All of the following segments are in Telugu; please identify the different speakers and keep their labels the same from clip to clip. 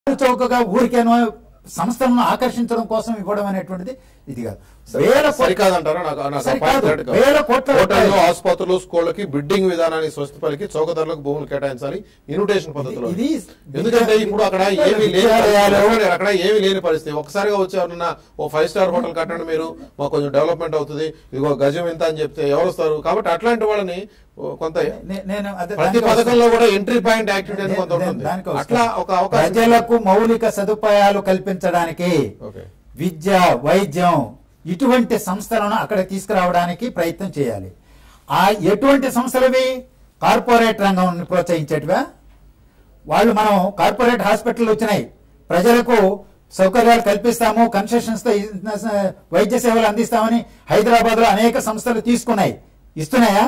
Speaker 1: చౌకగా ఊరికేనో సంస్థలను ఆకర్షించడం కోసం ఇవ్వడం అనేటువంటిది ఇది కాదు వేల కోట్ల-
Speaker 2: సరికాదంటారా నాకు నాకు ఆ
Speaker 1: సరికాదు.
Speaker 2: పాయింట్ కరెక్ట్ కాదు.
Speaker 1: వేల కోట్ల
Speaker 2: హోటళ్లు
Speaker 1: రూపాయలు.
Speaker 2: ఆసుపత్రులు స్కూళ్ళకి బిడ్డింగ్ విధానాన్ని స్వస్థ పలికి చౌకధరలకు భూములు కేటాయించాలి ఇన్విటేషన్ పద్ధతిలో
Speaker 1: ఇది
Speaker 2: ఎందుకంటే ఇప్పుడు అక్కడ ఏమీ లేని
Speaker 1: విద్యాలయాలు-
Speaker 2: పరిస్థితి. అక్కడ ఏమీ లేని పరిస్థితి ఒకసారిగా వచ్చి ఎవరన్నా ఓ ఫైవ్ స్టార్ హోటల్ కట్టండి మీరు మాకు కొంచెం డెవలప్మెంట్ అవుతుంది ఇదిగో గజం ఇంత అని చెప్తే ఎవరు వస్తారు కాబట్టి అట్లాంటి వాళ్ళని ఓ కొంత
Speaker 1: నే- నేను అదే-
Speaker 2: ప్రతి
Speaker 1: దానికి
Speaker 2: పథకంలో కూడా ఎంట్రీ పాయింట్ యాక్టివిటీ అని కొంత
Speaker 1: దే-
Speaker 2: ఉంటుంది
Speaker 1: దానికి వస్తా.
Speaker 2: అట్లా ఒక అవకాశం
Speaker 1: ప్రజలకు మౌలిక సదుపాయాలు కల్పించడానికి
Speaker 2: ఓకే
Speaker 1: విద్య వైద్యం ఇటువంటి సంస్థలను అక్కడ తీసుకురావడానికి ప్రయత్నం చేయాలి ఆ ఎటువంటి సంస్థలవి కార్పొరేట్ రంగం ప్రోత్సహించేటివా వాళ్ళు మనం కార్పొరేట్ హాస్పిటల్ వచ్చినాయి ప్రజలకు సౌకర్యాలు కల్పిస్తాము కన్సెషన్స్ తో ఈ- వైద్య సేవలు అందిస్తామని హైదరాబాద్ లో అనేక సంస్థలు తీసుకున్నాయి ఇస్తున్నాయా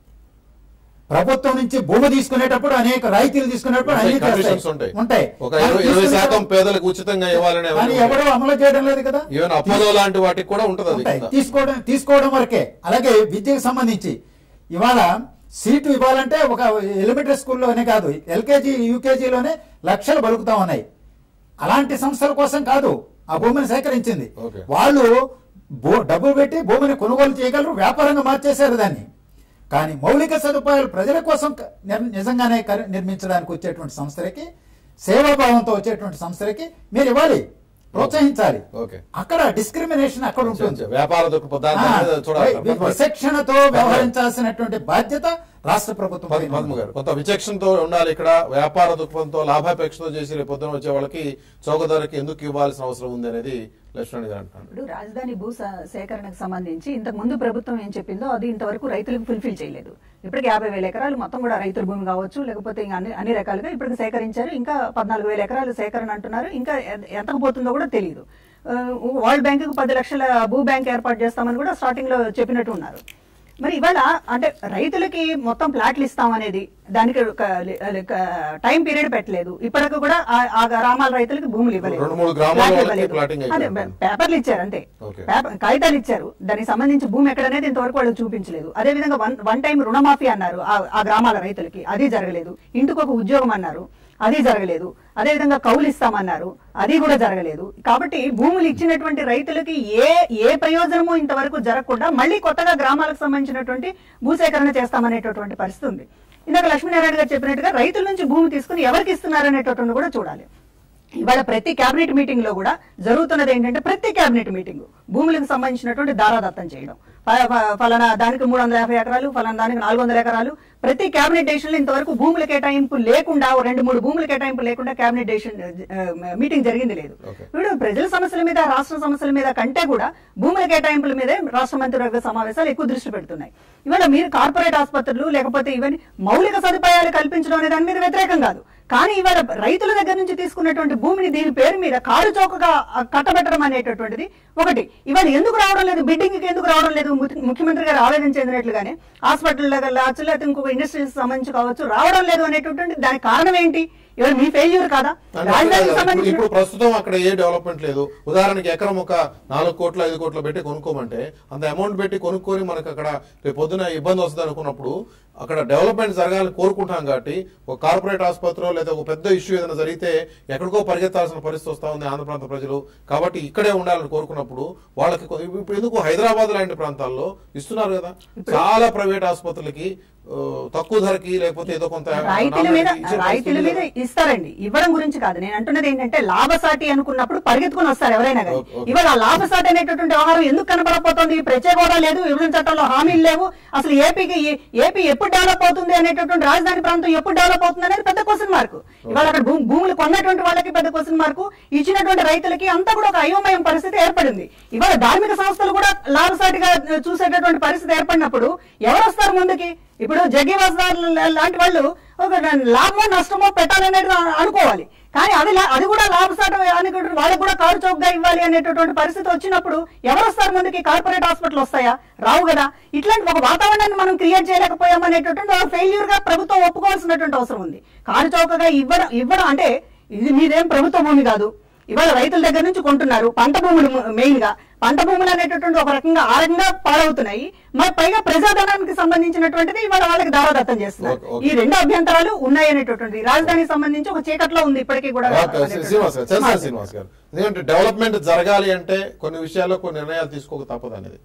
Speaker 1: ప్రభుత్వం నుంచి భూమి తీసుకునేటప్పుడు అనేక రాయితీలు తీసుకునేటప్పుడు అన్ని
Speaker 2: కండిషన్స్ ఉంటాయి
Speaker 1: ఉంటాయి
Speaker 2: ఒక ఇరవై ఇరవై
Speaker 1: తీసుకునేటప్పుడు-
Speaker 2: శాతం పేదలకు ఉచితంగా ఇవ్వాలని
Speaker 1: కానీ ఎవరు అమలు చేయడం లేదు కదా
Speaker 2: ఈవెన్ అపోలో లాంటి వాటికి కూడా ఉంటుంది అది
Speaker 1: ఉంటాయి.
Speaker 2: కింద.
Speaker 1: తీసుకోవడం తీసుకోవడం వరకే అలాగే విద్యకు సంబంధించి ఇవాళ సీటు ఇవ్వాలంటే ఒక ఎలిమెంటరీ స్కూల్లోనే కాదు ఎల్కేజీ యూకేజీలోనే లక్షలు బలుకుతా ఉన్నాయి అలాంటి సంస్థల కోసం కాదు ఆ భూమిని సేకరించింది
Speaker 2: ఓకే.
Speaker 1: వాళ్ళు భూ- డబ్బులు పెట్టి భూమిని కొనుగోలు చేయగలరు వ్యాపారంగా మార్చేశారు దాన్ని కానీ మౌలిక సదుపాయాలు ప్రజల కోసం క- నిర్- నిజంగానే కర్- నిర్మించడానికి వచ్చేటువంటి సంస్థలకి సేవాభావంతో వచ్చేటువంటి సంస్థలకి మీరు ఇవ్వాలి ప్రోత్సహించాలి
Speaker 2: ఓకే.
Speaker 1: అక్కడ డిస్క్రిమినేషన్ అక్కడ ఉంటుంది
Speaker 2: వ్యాపార దృక్పథం దాని మీద చూడాలి
Speaker 1: వి- విచక్షణతో వ్యవహరించాల్సినటువంటి బాధ్యత రాష్ట్ర ప్రభుత్వం
Speaker 2: పద్మ-
Speaker 1: పైన
Speaker 2: పద్మ
Speaker 1: ఉంది.
Speaker 2: గారు కొంత విచక్షణతో ఉండాలి ఇక్కడ వ్యాపార దృక్పథంతో లాభాపేక్షతో చేసి రేపు పొద్దున వచ్చే వాళ్ళకి చౌక ధరకి ఎందుకు ఇవ్వాల్సిన అవసరం ఉంది అనేది లక్ష్మణ్ గారు అంటున్నారు
Speaker 3: ఇప్పుడు రాజధాని భూ స- సేకరణకు సంబంధించి ఇంతకు ముందు ప్రభుత్వం ఏం చెప్పిందో అది ఇంతవరకు రైతులకు ఫుల్ఫిల్ చేయలేదు ఇప్పటికి యాభై వేల ఎకరాలు మొత్తం కూడా రైతుల భూమి కావచ్చు లేకపోతే ఇంకా అన్ని అన్ని రకాలుగా ఇప్పటికి సేకరించారు ఇంకా పద్నాలుగు వేల ఎకరాలు సేకరణ అంటున్నారు ఇంకా ఎ- ఎంతకపోతుందో కూడా తెలియదు ఆ, వరల్డ్ బ్యాంక్ పది లక్షల భూ బ్యాంక్ ఏర్పాటు చేస్తామని కూడా స్టార్టింగ్ లో చెప్పినట్టు ఉన్నారు మరి ఇవాళ అంటే రైతులకి మొత్తం ప్లాట్లు ఇస్తామనేది దానికి ఒక లి- లి- టైం పీరియడ్ పెట్టలేదు ఇప్పటికి కూడా ఆ- ఆ గ్రామాల రైతులకి భూములు ఇవ్వలేదు
Speaker 2: రెండు మూడు గ్రామాల
Speaker 3: ప్లాట్లు
Speaker 2: వాళ్ళకి
Speaker 3: ఇవ్వలేదు.
Speaker 2: ప్లాటింగ్
Speaker 3: అదే
Speaker 2: అయిపోయింది.
Speaker 3: పేపర్లు ఇచ్చారు అంతే
Speaker 2: ఓకే.
Speaker 3: పేపర్ కాగితాలు ఇచ్చారు దానికి సంబంధించి భూమి ఎక్కడనేది ఇంతవరకు వాళ్ళు చూపించలేదు అదే విధంగా వన్ వన్ టైం రుణమాఫీ అన్నారు ఆ- ఆ గ్రామాల రైతులకి అది జరగలేదు ఇంటికి ఒక ఉద్యోగం అన్నారు అది జరగలేదు అదే విధంగా కౌలు ఇస్తామన్నారు అది కూడా జరగలేదు కాబట్టి భూములు ఇచ్చినటువంటి రైతులకి ఏ ఏ ప్రయోజనము ఇంతవరకు జరగకుండా మళ్ళీ కొత్తగా గ్రామాలకు సంబంధించినటువంటి భూసేకరణ చేస్తామనేటటువంటి పరిస్థితి ఉంది ఇందాక లక్ష్మీనారాయణ గారు చెప్పినట్టుగా రైతుల నుంచి భూమి తీసుకుని ఎవరికి ఇస్తున్నారు అనేటటువంటి కూడా చూడాలి ఇవాళ ప్రతి కేబినెట్ మీటింగ్ లో కూడా జరుగుతున్నది ఏంటంటే ప్రతి కేబినెట్ మీటింగ్ భూములకు సంబంధించినటువంటి దారాదత్తం చేయడం ఫ- ఫ- ఫలానా దానికి మూడు వందల యాభై ఎకరాలు ఫలానా దానికి నాలుగు వందల ఎకరాలు ప్రతి కేబినెట్ డెసిషన్ ఇంతవరకు భూముల కేటాయింపు లేకుండా ఓ రెండు మూడు భూముల కేటాయింపు లేకుండా కేబినెట్ డెసిషన్ మీటింగ్ జరిగింది లేదు
Speaker 2: Okay.
Speaker 3: ఇప్పుడు ప్రజల సమస్యల మీద రాష్ట్ర సమస్యల మీద కంటే కూడా భూముల కేటాయింపుల మీదే రాష్ట్ర మంత్రివర్గ సమావేశాలు ఎక్కువ దృష్టి పెడుతున్నాయి ఇవాళ మీరు కార్పొరేట్ ఆసుపత్రులు లేకపోతే ఇవన్నీ మౌలిక సదుపాయాలు కల్పించడం అనే దాని మీద వ్యతిరేకం కాదు కానీ ఇవాళ రైతుల దగ్గర నుంచి తీసుకున్నటువంటి భూమిని దీని పేరు మీద కారు చౌకగా ఆ, కట్టబెట్టడం అనేటటువంటిది ఒకటి ఇవాళ ఎందుకు రావడం లేదు బిడ్డింగ్ కి ఎందుకు రావడం లేదు ముఖ్య- ముఖ్యమంత్రి గారు ఆవేదన చెందినట్లుగానే హాస్పిటల్ కావచ్చు లేకపోతే ఇంకొక ఇండస్ట్రీస్ సంబంధించి కావచ్చు రావడం లేదు అనేటటువంటి దానికి కారణం ఏంటి ఇవాళ మీ ఫెయిల్యూర్ కాదా
Speaker 2: అంటే
Speaker 3: రాజధానికి
Speaker 2: ఇప్పుడు-
Speaker 3: సంబంధించిన
Speaker 2: ఇప్పుడు ప్రస్తుతం అక్కడ ఏ డెవలప్మెంట్ లేదు ఉదాహరణకి ఎకరం ఒక నాలుగు కోట్లు ఐదు కోట్లు పెట్టి కొనుక్కోమంటే అంత అమౌంట్ పెట్టి కొనుక్కొని మనకు అక్కడ రేపు పొద్దున ఇబ్బంది వస్తుంది అనుకున్నప్పుడు అక్కడ డెవలప్మెంట్ జరగాలని కోరుకుంటాం కాబట్టి ఒక కార్పొరేట్ ఆసుపత్రి లేదా ఒక పెద్ద ఇష్యూ ఏదైనా జరిగితే ఎక్కడికో పరిగెత్తాల్సిన పరిస్థితి వస్తా ఉంది ఆంధ్ర ప్రాంత ప్రజలు కాబట్టి ఇక్కడే ఉండాలని కోరుకున్నప్పుడు వాళ్ళకి కొ- ఇప్పుడు ఎందుకు హైదరాబాద్ లాంటి ప్రాంతాల్లో ఇస్తున్నారు కదా చాలా ప్రైవేట్ ఆసుపత్రులకి ఆ, తక్కువ ధరకి లేకపోతే ఏదో కొంత
Speaker 3: రైతుల మీద
Speaker 2: నామినేషన్ ఇచ్చే
Speaker 3: రైతుల
Speaker 2: పరిస్థితి
Speaker 3: మీద
Speaker 2: లేదా?
Speaker 3: ఇస్తారండి ఇవ్వడం గురించి కాదు నేను అంటున్నది ఏంటంటే లాభసాటి అనుకున్నప్పుడు పరిగెత్తుకుని వస్తారు ఎవరైనా కానీ
Speaker 2: ఓకే, ఓకే.
Speaker 3: ఇవాళ ఆ లాభసాటి అనేటటువంటి వ్యవహారం ఎందుకు కనబడపోతుంది ప్రత్యేక హోదా లేదు విభజన చట్టంలో హామీలు లేవు అసలు ఏపీకి ఏ- ఏపీ ఎప్పుడు డెవలప్ అవుతుంది అనేటటువంటి రాజధాని ప్రాంతం ఎప్పుడు డెవలప్ అవుతుంది అనేది పెద్ద క్వశ్చన్ మార్క్ ఇవాళ అక్కడ భూ- భూములు కొన్నటువంటి వాళ్ళకి పెద్ద క్వశ్చన్ మార్క్ ఇచ్చినటువంటి రైతులకి అంతా కూడా ఒక అయోమయం పరిస్థితి ఏర్పడింది ఇవాళ ధార్మిక సంస్థలు కూడా లాభసాటిగా చూసేటటువంటి పరిస్థితి ఏర్పడినప్పుడు ఎవరు వస్తారు ముందుకి ఇప్పుడు జగ్గివాస్ లాంటి వాళ్ళు ఒక లాభమో నష్టమో పెట్టాలనేది అ- అనుకోవాలి కానీ అది లా- అది కూడా లాభసాట అనుకుంటారు వాళ్ళకి కూడా కారు చౌకగా ఇవ్వాలి అనేటటువంటి పరిస్థితి వచ్చినప్పుడు ఎవరు వస్తారు ముందుకి కార్పొరేట్ హాస్పిటల్ వస్తాయా రావు కదా ఇట్లాంటి ఒక వాతావరణాన్ని మనం క్రియేట్ చేయలేకపోయాం అనేటటువంటి ఒక ఫెయిల్యూర్ గా ప్రభుత్వం ఒప్పుకోవాల్సినటువంటి అవసరం ఉంది కారు చౌకగా ఇవ్వడం ఇవ్వడం అంటే ఇది మీదేం ప్రభుత్వ భూమి కాదు ఇవాళ రైతుల దగ్గర నుంచి కొంటున్నారు పంట భూములు మెయిన్ గా పంట భూములు అనేటటువంటి ఒక రకంగా ఆ రకంగా పాడవుతున్నాయి మరి పైగా ప్రజాధనానికి సంబంధించినటువంటిది ఇవాళ వాళ్ళకి దారాదత్తం చేస్తున్నారు
Speaker 2: ఓకే, ఓకే.
Speaker 3: ఈ రెండు అభ్యంతరాలు ఉన్నాయి అనేటటువంటి రాజధానికి సంబంధించి ఒక చీకట్లో ఉంది ఇప్పటికీ కూడా
Speaker 2: ఓకే, శ్రీనివాస్ గారు చంద్ర శ్రీనివాస్ గారు ఎందుకంటే డెవలప్మెంట్ జరగాలి అంటే కొన్ని విషయాల్లో కొన్ని నిర్ణయాలు తీసుకోక తప్పదు అనేది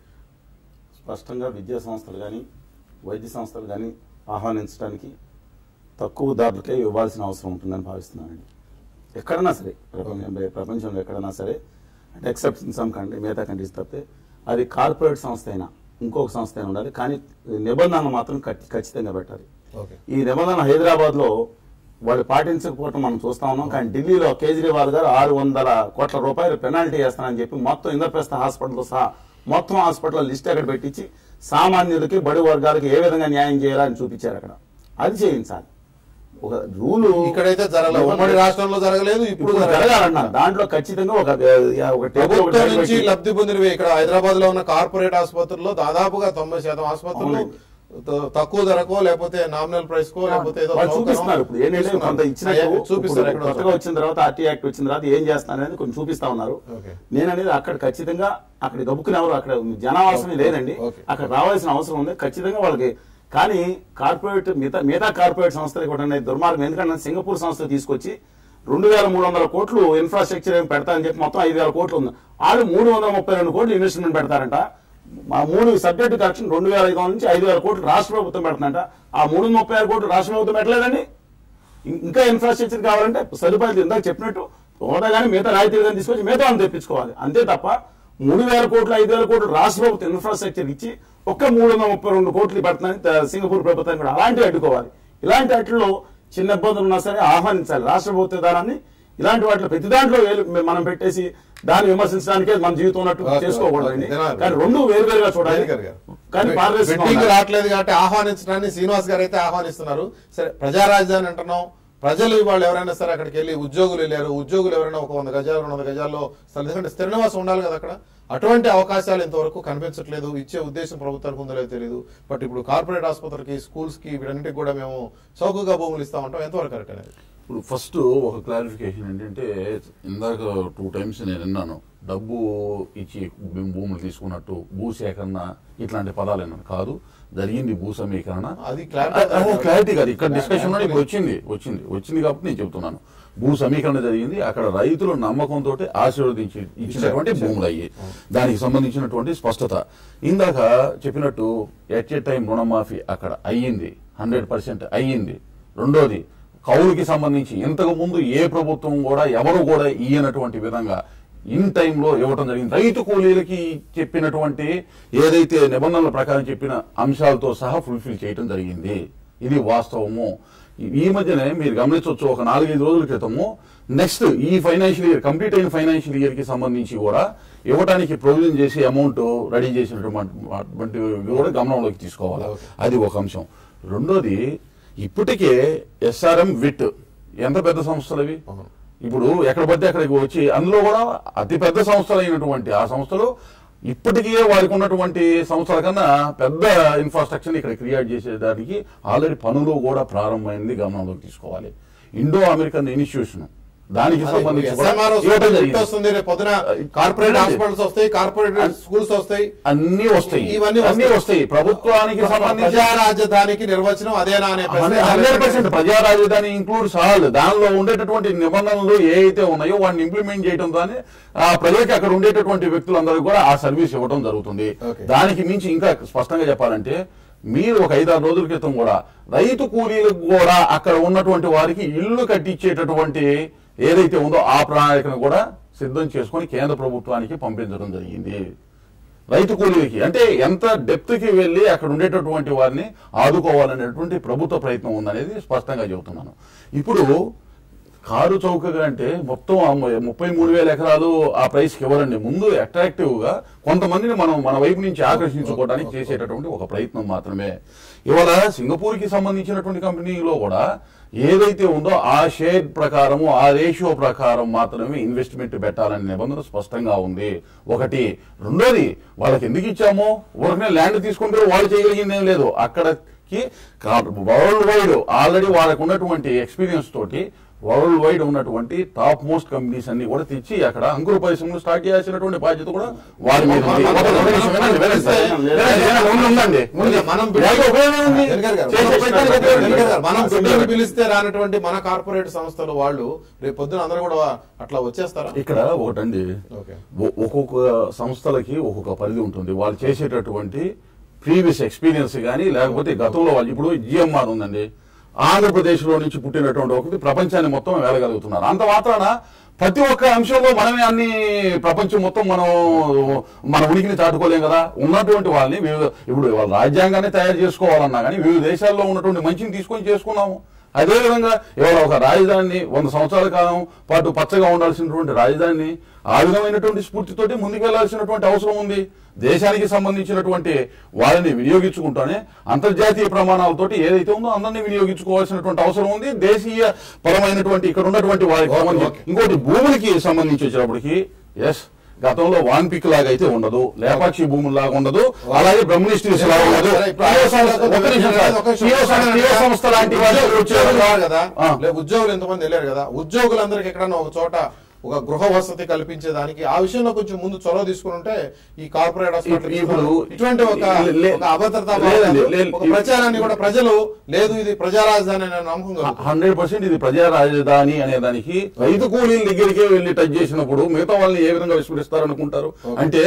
Speaker 4: స్పష్టంగా విద్యా సంస్థలు కానీ వైద్య సంస్థలు కానీ ఆహ్వానించడానికి తక్కువ ధరలకే ఇవ్వాల్సిన అవసరం ఉంటుందని భావిస్తున్నానండి ఎక్కడైనా సరే ప్రపంచం ప్రపంచంలో ఎక్కడైనా సరే అంటే ఎక్సెప్ట్ ఇన్ సమ్ కంట్రీ మిగతా కంట్రీస్ తప్పితే అది కార్పొరేట్ సంస్థ అయినా ఇంకొక సంస్థ అయినా ఉండాలి కానీ నిబంధనలు మాత్రం ఖచ్చి- ఖచ్చితంగా పెట్టాలి
Speaker 2: ఓకే
Speaker 4: ఈ నిబంధన హైదరాబాద్ లో వాళ్ళు పాటించకపోవటం మనం చూస్తా ఉన్నాం కానీ ఢిల్లీలో కేజ్రీవాల్ గారు ఆరు వందల కోట్ల రూపాయలు పెనాల్టీ వేస్తానని చెప్పి మొత్తం ఇంద్రప్రస్థ హాస్పిటల్ సహా మొత్తం హాస్పిటల్ లిస్ట్ అక్కడ పెట్టించి సామాన్యులకి బడి వర్గాలకు ఏ విధంగా న్యాయం చేయాలని చూపించారు అక్కడ అది చేయించాలి ఒక రూలు
Speaker 2: ఇక్కడైతే జరగలేదు ఉమ్మడి రాష్ట్రంలో జరగలేదు ఇప్పుడు
Speaker 4: ఇప్పుడు
Speaker 2: జరగలేదు
Speaker 4: జరగాలన్నారు దాంట్లో ఖచ్చితంగా ఒక ఒక టేబుల్ ఒక
Speaker 2: ప్రభుత్వం
Speaker 4: టేబుల్
Speaker 2: నుంచి
Speaker 4: పెట్టి-
Speaker 2: లబ్ధి పొందినవి ఇక్కడ హైదరాబాద్ లో ఉన్న కార్పొరేట్ ఆసుపత్రుల్లో దాదాపుగా తొంభై శాతం ఆసుపత్రులు
Speaker 4: అవునండి.
Speaker 2: త- తక్కువ ధరకో లేకపోతే నామినల్ ప్రైస్ కో లేకపోతే ఏదో
Speaker 4: వాళ్ళు
Speaker 2: సౌకర్యం
Speaker 4: చూపిస్తున్నారు ఇప్పుడు ఏంటంటే
Speaker 2: చూపిస్తున్నారు.
Speaker 4: కొంత ఇచ్చినట్టు
Speaker 2: అయ్యా, చూపిస్తారు
Speaker 4: ఇప్పుడు
Speaker 2: ఎక్కడో
Speaker 4: కొత్తగా
Speaker 2: చోట.
Speaker 4: వచ్చిన తర్వాత ఆర్టీ యాక్ట్ వచ్చిన తర్వాత ఏం చేస్తున్నారు అనేది కొంచెం చూపిస్తా ఉన్నారు
Speaker 2: ఓకే.
Speaker 4: నేను అనేది అక్కడ ఖచ్చితంగా అక్కడ గబుక్కుని ఎవరు అక్కడ జనావాసమే లేదండి
Speaker 2: ఓకే.
Speaker 4: అక్కడ రావాల్సిన అవసరం ఉంది ఖచ్చితంగా వాళ్ళకి కానీ కార్పొరేట్ మిగతా మిగతా కార్పొరేట్ సంస్థలు కూడా అనేది దుర్మార్గం ఎందుకంటే సింగపూర్ సంస్థ తీసుకొచ్చి రెండు వేల మూడు వందల కోట్లు ఇన్ఫ్రాస్ట్రక్చర్ ఏం పెడతారని చెప్పి మొత్తం ఐదు వేల కోట్లు ఉంది వాళ్ళు మూడు వందల ముప్పై రెండు కోట్లు ఇన్వెస్ట్మెంట్ పెడతారంట మా మూడు సబ్జెక్ట్ కరెక్షన్ రెండు వేల ఐదు వందల నుంచి ఐదు వేల కోట్లు రాష్ట్ర ప్రభుత్వం పెడుతుందంట ఆ మూడు వందల ముప్పై ఆరు కోట్లు రాష్ట్ర ప్రభుత్వం పెట్టలేదండి ఇం- ఇంకా ఇన్ఫ్రాస్ట్రక్చర్ కావాలంటే సదుపాయాలు ఇందాక చెప్పినట్టు హోదా కానీ మిగతా రాయితీలు కానీ తీసుకొచ్చి మిగతా వాళ్ళని తెప్పించుకోవాలి అంతే తప్ప మూడు వేల కోట్లు ఐదు వేల కోట్లు రాష్ట్ర ప్రభుత్వం ఇన్ఫ్రాస్ట్రక్చర్ ఇచ్చి ఒక్క మూడు వందల ముప్పై రెండు కోట్లు పెడుతుందని త- సింగపూర్ ప్రభుత్వం కూడా అలాంటివి అడ్డుకోవాలి ఇలాంటి వాటిల్లో చిన్న ఇబ్బందులు ఉన్నా సరే ఆహ్వానించాలి రాష్ట్ర ప్రభుత్వ విధానాన్ని ఇలాంటి వాటిలో ప్రతి దాంట్లో వేలు మనం పెట్టేసి దాన్ని విమర్శించడానికే మన జీవితం ఉన్నట్టు
Speaker 2: ఓకే,
Speaker 4: చేసుకోకూడదండి
Speaker 2: ఓకే, తినాలి.
Speaker 4: కానీ రెండు వేరువేరుగా చూడాలి
Speaker 2: రాజశేఖర్ గారు.
Speaker 4: కానీ పారదర్శకంగా
Speaker 2: బెట్టింగ్
Speaker 4: ఉండాలి.
Speaker 2: రావట్లేదు కాబట్టి ఆహ్వానించడాన్ని శ్రీనివాస్ గారు అయితే ఆహ్వానిస్తున్నారు సరే ప్రజా రాజధాని అంటున్నాం ప్రజలు వాళ్ళు ఎవరైనా సరే అక్కడికి వెళ్ళి ఉద్యోగులు వెళ్ళారు ఉద్యోగులు ఎవరైనా ఒక వంద గజాలు రెండు వందల గజాల్లో స్థలం ఎందుకంటే స్థిర నివాసం ఉండాలి కదా అక్కడ అటువంటి అవకాశాలు ఇంతవరకు కనిపించట్లేదు ఇచ్చే ఉద్దేశం ప్రభుత్వానికి ఉందో లేదో తెలియదు బట్ ఇప్పుడు కార్పొరేట్ ఆసుపత్రికి స్కూల్స్ కి వీటన్నిటికి కూడా మేము చౌకగా భూములు ఇస్తా ఉంటాం ఎంతవరకు కరెక్ట్ అనేది
Speaker 5: ఇప్పుడు ఫస్ట్ ఒక క్లారిఫికేషన్ ఏంటంటే ఇందాక టూ టైమ్స్ నేను విన్నాను డబ్బు ఇచ్చి భూ- భూములు తీసుకున్నట్టు భూసేకరణ ఇట్లాంటి పదాలు విన్నాను కాదు జరిగింది భూ సమీకరణ
Speaker 2: అది clarity
Speaker 5: అ- అ- క్లారిటీ కాదు ఇక్కడ డిస్కషన్ లో ఇప్పుడు వచ్చింది వచ్చింది వచ్చింది కాబట్టి నేను చెప్తున్నాను భూ సమీకరణ జరిగింది అక్కడ రైతులు నమ్మకంతో ఆశీర్వదించి ఇచ్చినటువంటి భూములు అయ్యి దానికి సంబంధించినటువంటి స్పష్టత ఇందాక చెప్పినట్టు ఎట్ ఏ టైం రుణమాఫీ అక్కడ అయ్యింది హండ్రెడ్ పర్సెంట్ అయ్యింది రెండోది కౌలుకి సంబంధించి ఇంతకు ముందు ఏ ప్రభుత్వం కూడా ఎవరు కూడా ఇయ్యనటువంటి విధంగా ఇన్ టైంలో ఇవ్వటం జరిగింది రైతు కూలీలకి చెప్పినటువంటి ఏదైతే నిబంధనల ప్రకారం చెప్పిన అంశాలతో సహా ఫుల్ఫిల్ చేయటం జరిగింది ఇది వాస్తవము ఈ- ఈ మధ్యనే మీరు గమనించవచ్చు ఒక నాలుగైదు రోజుల క్రితము నెక్స్ట్ ఈ ఫైనాన్షియల్ ఇయర్ కంప్లీట్ అయిన ఫైనాన్షియల్ ఇయర్ కి సంబంధించి కూడా ఇవ్వడానికి ప్రొవిజన్ చేసి అమౌంట్ రెడీ చేసినటువంటి కూడా గమనంలోకి తీసుకోవాలి అది ఒక అంశం రెండోది ఇప్పటికే ఎస్ఆర్ఎం విట్ ఎంత పెద్ద సంస్థలు అవి ఇప్పుడు ఎక్కడ పడితే అక్కడికి వచ్చి అందులో కూడా అతి పెద్ద సంస్థలు అయినటువంటి ఆ సంస్థలు ఇప్పటికే వారికి ఉన్నటువంటి సంస్థల కన్నా పెద్ద ఇన్ఫ్రాస్ట్రక్చర్ ఇక్కడ క్రియేట్ చేసేదానికి ఆల్రెడీ పనులు కూడా ప్రారంభమైంది గమనంలోకి తీసుకోవాలి ఇండో అమెరికన్ ఇన్స్టిట్యూషన్ దానికి సంబంధించి కూడా
Speaker 2: SMR
Speaker 5: ఇవ్వటం
Speaker 2: వస్తుంది,
Speaker 5: జరిగింది.
Speaker 2: WIT వస్తుంది రేపు పొద్దున కార్పొరేట్
Speaker 5: చూడండి.
Speaker 2: హాస్పిటల్స్ వస్తాయి కార్పొరేట్ స్కూల్స్ వస్తాయి
Speaker 5: అన్ని వస్తాయి
Speaker 2: ఇవన్నీ
Speaker 5: అన్ని వస్తాయి ప్రభుత్వానికి సంబంధించి
Speaker 2: ప్రజా రాజధానికి నిర్వచనం అదేనా అనే ప్రశ్న
Speaker 5: హండ్రెడ్ పర్సెంట్ ప్రజా రాజధాని ఇంక్లూడ్స్ ఆల్ దానిలో ఉండేటటువంటి నిబంధనలు ఏ అయితే ఉన్నాయో వాటిని ఇంప్లిమెంట్ చేయడం ద్వారా ఆ ప్రజలకి అక్కడ ఉండేటటువంటి వ్యక్తులందరికీ కూడా ఆ సర్వీస్ ఇవ్వడం జరుగుతుంది
Speaker 2: Okay.
Speaker 5: దానికి మించి ఇంకా స్పష్టంగా చెప్పాలంటే మీరు ఒక ఐదారు రోజుల క్రితం కూడా రైతు కూలీలకు కూడా అక్కడ ఉన్నటువంటి వారికి ఇల్లు కట్టించేటటువంటి ఏదైతే ఉందో ఆ ప్రణాళికను కూడా సిద్ధం చేసుకొని కేంద్ర ప్రభుత్వానికి పంపించడం జరిగింది రైతు కూలీలకి అంటే ఎంత డెప్త్ కి వెళ్ళి అక్కడ ఉండేటటువంటి వారిని ఆదుకోవాలనేటువంటి ప్రభుత్వ ప్రయత్నం ఉందనేది స్పష్టంగా చెబుతున్నాను ఇప్పుడు కారు చౌకగా అంటే మొత్తం ఆ ము- ముప్పై మూడు వేల ఎకరాలు ఆ ప్రైస్ కి ఇవ్వరండి ముందు అట్రాక్టివ్ గా కొంతమందిని మనం మన వైపు నుంచి ఆకర్షించుకోవడానికి చేసేటటువంటి ఒక ప్రయత్నం మాత్రమే ఇవాళ సింగపూర్ కి సంబంధించినటువంటి కంపెనీలో కూడా ఏదైతే ఉందో ఆ షేర్ ప్రకారము ఆ రేషియో ప్రకారం మాత్రమే ఇన్వెస్ట్మెంట్ పెట్టాలనే నిబంధన స్పష్టంగా ఉంది ఒకటి రెండోది వాళ్ళకి ఎందుకు ఇచ్చామో ఊరికనే ల్యాండ్ తీసుకుంటే వాళ్ళు చేయగలిగింది ఏం లేదు అక్కడకి వరల్డ్ వైడ్ ఆల్రెడీ వాళ్ళకు ఉన్నటువంటి ఎక్స్పీరియన్స్ తోటి వరల్డ్ వైడ్ ఉన్నటువంటి టాప్ మోస్ట్ కంపెనీస్ అన్ని కూడా తెచ్చి అక్కడ అంకుర పరిశ్రమలు స్టార్ట్ చేయాల్సినటువంటి బాధ్యత కూడా వారి మీద ఉంది.
Speaker 2: మన- మన-
Speaker 5: ఒక నిమిషం వినండి, వినండి సార్. వినండి, వినండి, ఉండి ఉండండి. ఉంది.
Speaker 2: మనం
Speaker 5: లేకపోతే ఉపయోగం ఉంది.
Speaker 2: వెంకయ్య గారు,
Speaker 5: చేసే
Speaker 2: మనం-
Speaker 5: ప్రయత్నానికి ఉపయోగం ఉంది.
Speaker 2: వెంకయ్య గారు, మనం బిడ్డలు పిలిస్తే రానటువంటి మన కార్పొరేట్ సంస్థలు వాళ్ళు రేపు పొద్దున అందరూ కూడా అట్లా వచ్చేస్తారా
Speaker 5: ఇక్కడ ఒకటండి
Speaker 2: ఓకే.
Speaker 5: ఒ- ఒక్కొక్క సంస్థలకి ఒక్కొక్క పరిధి ఉంటుంది వాళ్ళు చేసేటటువంటి ప్రీవియస్ ఎక్స్పీరియన్స్ కానీ లేకపోతే గతంలో వాళ్ళు ఇప్పుడు జిఎంఆర్ ఉందండి ఆంధ్రప్రదేశ్ లో నుంచి పుట్టినటువంటి ఒకటి ప్రపంచాన్ని మొత్తం వెళ్ళగలుగుతున్నారు అంత మాత్రాన ప్రతి ఒక్క అంశంలో మనమే అన్ని ప్రపంచం మొత్తం మనం మన ఉనికిని చాటుకోలేం కదా ఉన్నటువంటి వాళ్ళని వివిధ ఇప్పుడు వాళ్ళ రాజ్యాంగాన్ని తయారు చేసుకోవాలన్నా కానీ వివిధ దేశాల్లో ఉన్నటువంటి మంచిని తీసుకొని చేసుకున్నాము అదేవిధంగా ఇవాళ ఒక రాజధానిని వంద సంవత్సరాల కాలం పాటు పచ్చగా ఉండాల్సినటువంటి రాజధానిని ఆ విధమైనటువంటి స్ఫూర్తితోటి ముందుకు వెళ్లాల్సినటువంటి అవసరం ఉంది దేశానికి సంబంధించినటువంటి వాళ్ళని వినియోగించుకుంటూనే అంతర్జాతీయ ప్రమాణాలతోటి ఏదైతే ఉందో అందరినీ వినియోగించుకోవాల్సినటువంటి అవసరం ఉంది దేశీయ పరమైనటువంటి ఇక్కడ ఉన్నటువంటి వారికి
Speaker 2: ఓకే,
Speaker 5: సంబంధించి
Speaker 2: ఓకే.
Speaker 5: ఇంకోటి భూములకి సంబంధించి వచ్చేటప్పటికి ఎస్ గతంలో వాన్ పిక్ లాగా అయితే ఉండదు లేపాక్షి భూముల లాగా ఉండదు అలాగే బ్రహ్మనిస్ట్రీస్ లాగా ఉండదు
Speaker 2: సరే, ఇప్పుడు
Speaker 5: పిఓ సంస్థ- ఒక్క నిమిషం సార్.
Speaker 2: ఒక నిమిషం.
Speaker 5: పిఓ సంస్థ- పిఓ సంస్థ లాంటి వాళ్ళు
Speaker 2: ఉద్యోగులు
Speaker 5: వచ్చేవారు
Speaker 2: ఉన్నారు కదా
Speaker 5: ఆ.
Speaker 2: లే, ఉద్యోగులు ఎంతమంది వెళ్ళారు కదా ఉద్యోగులందరికీ ఎక్కడన్నా ఒక చోట ఒక గృహ వసతి కల్పించేదానికి ఆ విషయంలో కొంచెం ముందు చొరవ తీసుకుని ఉంటే ఈ కార్పొరేట్ హాస్పిటల్
Speaker 5: ఇప్పుడు
Speaker 2: ఇటువంటి ఒక
Speaker 5: లే-
Speaker 2: ఒక అభద్రతా
Speaker 5: లేదండి,
Speaker 2: భావాలు,
Speaker 5: లే-
Speaker 2: ఒక ప్రచారాన్ని కూడా ప్రజలు లేదు ఇది ప్రజా రాజధాని అనే నమ్మకం కలుగుతుంది.
Speaker 5: హండ్రెడ్ పర్సెంట్ ఇది ప్రజా రాజధాని అనే దానికి రైతు కూలీల దగ్గరికే వెళ్ళి టచ్ చేసినప్పుడు మిగతా వాళ్ళని ఏ విధంగా విస్మరిస్తారు అనుకుంటారు అంటే